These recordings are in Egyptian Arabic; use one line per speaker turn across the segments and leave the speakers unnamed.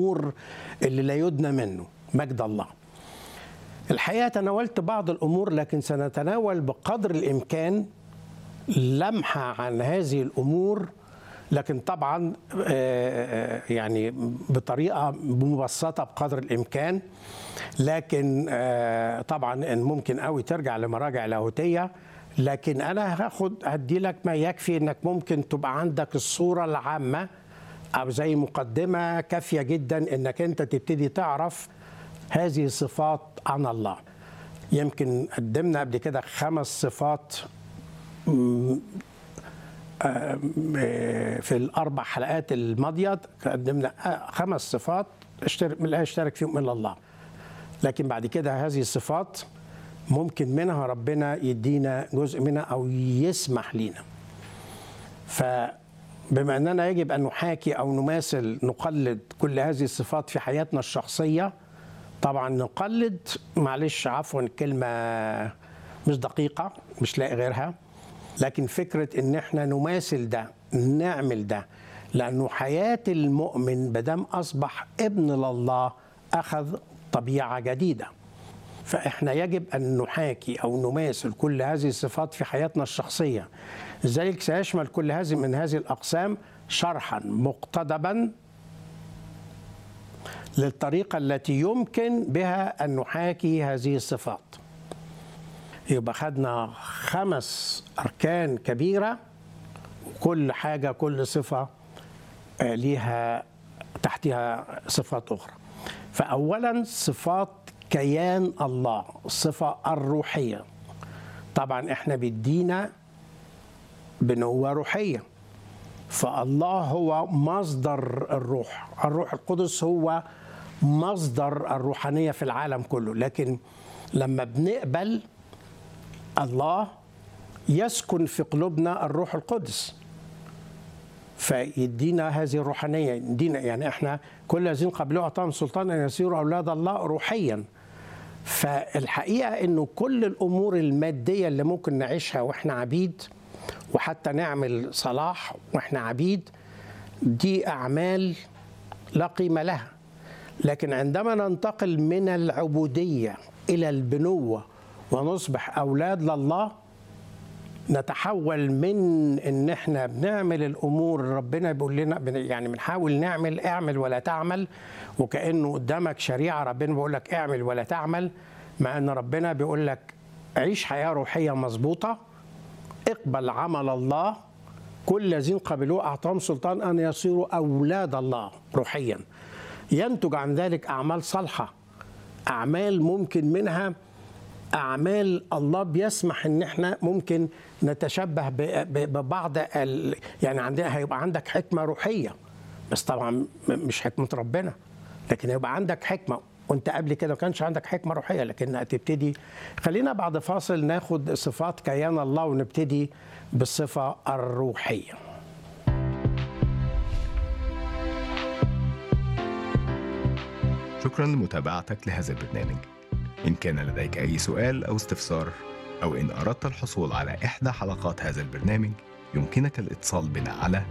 الامور اللي لا يدنى منه مجد الله الحقيقه تناولت بعض الامور لكن سنتناول بقدر الامكان لمحه عن هذه الامور لكن طبعا آه، يعني بطريقه مبسطه بقدر الامكان لكن آه، طبعا إن ممكن قوي ترجع لمراجع لاهوتيه لكن انا هاخد هدي لك ما يكفي انك ممكن تبقى عندك الصوره العامه او زي مقدمه كافيه جدا انك انت تبتدي تعرف هذه الصفات عن الله يمكن قدمنا قبل كده خمس صفات في الاربع حلقات الماضيه قدمنا خمس صفات اشترك لا يشترك فيهم الا الله لكن بعد كده هذه الصفات ممكن منها ربنا يدينا جزء منها او يسمح لينا فبما اننا يجب ان نحاكي او نماثل نقلد كل هذه الصفات في حياتنا الشخصيه طبعا نقلد معلش عفوا كلمه مش دقيقه مش لاقي غيرها لكن فكره ان احنا نماثل ده نعمل ده لانه حياه المؤمن بدم اصبح ابن لله اخذ طبيعه جديده فاحنا يجب ان نحاكي او نماثل كل هذه الصفات في حياتنا الشخصيه ذلك سيشمل كل هذه من هذه الاقسام شرحا مقتضبا للطريقه التي يمكن بها ان نحاكي هذه الصفات يبقى خدنا خمس اركان كبيره وكل حاجه كل صفه آه، ليها تحتها صفات اخرى فاولا صفات كيان الله الصفه الروحيه طبعا احنا بيدينا بنوه روحيه فالله هو مصدر الروح الروح القدس هو مصدر الروحانيه في العالم كله لكن لما بنقبل الله يسكن في قلوبنا الروح القدس فيدينا هذه الروحانيه يدينا يعني احنا كل الذين قبلوا اعطاهم سلطان ان يصيروا اولاد الله روحيا فالحقيقه انه كل الامور الماديه اللي ممكن نعيشها واحنا عبيد وحتى نعمل صلاح واحنا عبيد دي اعمال لا قيمه لها لكن عندما ننتقل من العبوديه الى البنوه ونصبح اولاد لله نتحول من ان احنا بنعمل الامور ربنا بيقول لنا بن- يعني بنحاول نعمل اعمل ولا تعمل وكانه قدامك شريعه ربنا بيقول لك اعمل ولا تعمل مع ان ربنا بيقول لك عيش حياه روحيه مظبوطه اقبل عمل الله كل الذين قبلوه اعطاهم سلطان ان يصيروا اولاد الله روحيا ينتج عن ذلك اعمال صالحه اعمال ممكن منها اعمال الله بيسمح ان احنا ممكن نتشبه ب- ب- ببعض ال... يعني عندنا هيبقى عندك حكمه روحيه بس طبعا م- مش حكمه ربنا لكن هيبقى عندك حكمه وانت قبل كده ما كانش عندك حكمه روحيه لكن هتبتدي خلينا بعد فاصل ناخد صفات كيان الله ونبتدي بالصفه الروحيه
شكرا لمتابعتك لهذا البرنامج إن كان لديك أي سؤال أو استفسار أو إن أردت الحصول على إحدى حلقات هذا البرنامج يمكنك الاتصال بنا على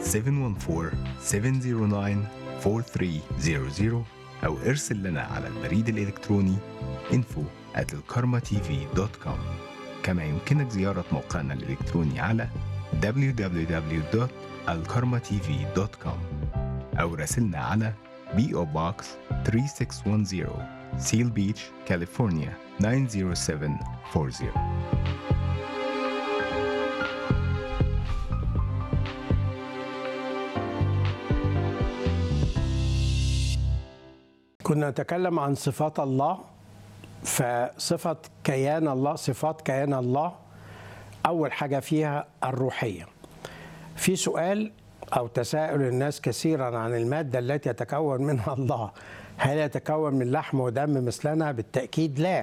714-709-4300 أو ارسل لنا على البريد الإلكتروني info at الكارما-tv.com كما يمكنك زيارة موقعنا الإلكتروني على www.alkarmatv.com أو راسلنا على PO Box 3610 Seal Beach, California 90740
كنا نتكلم عن صفات الله فصفة كيان الله صفات كيان الله أول حاجة فيها الروحية في سؤال أو تساؤل الناس كثيرا عن المادة التي يتكون منها الله هل يتكون من لحم ودم مثلنا بالتأكيد لا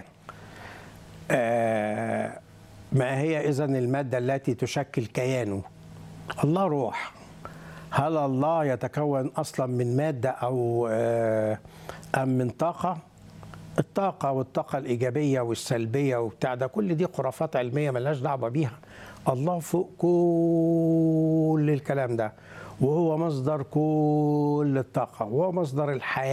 آه ما هي إذن المادة التي تشكل كيانه الله روح هل الله يتكون اصلا من ماده او آه، ام من طاقه الطاقه والطاقه الايجابيه والسلبيه وبتاع ده كل دي خرافات علميه ملهاش دعوه بيها الله فوق كل الكلام ده وهو مصدر كل الطاقة وهو مصدر الحياة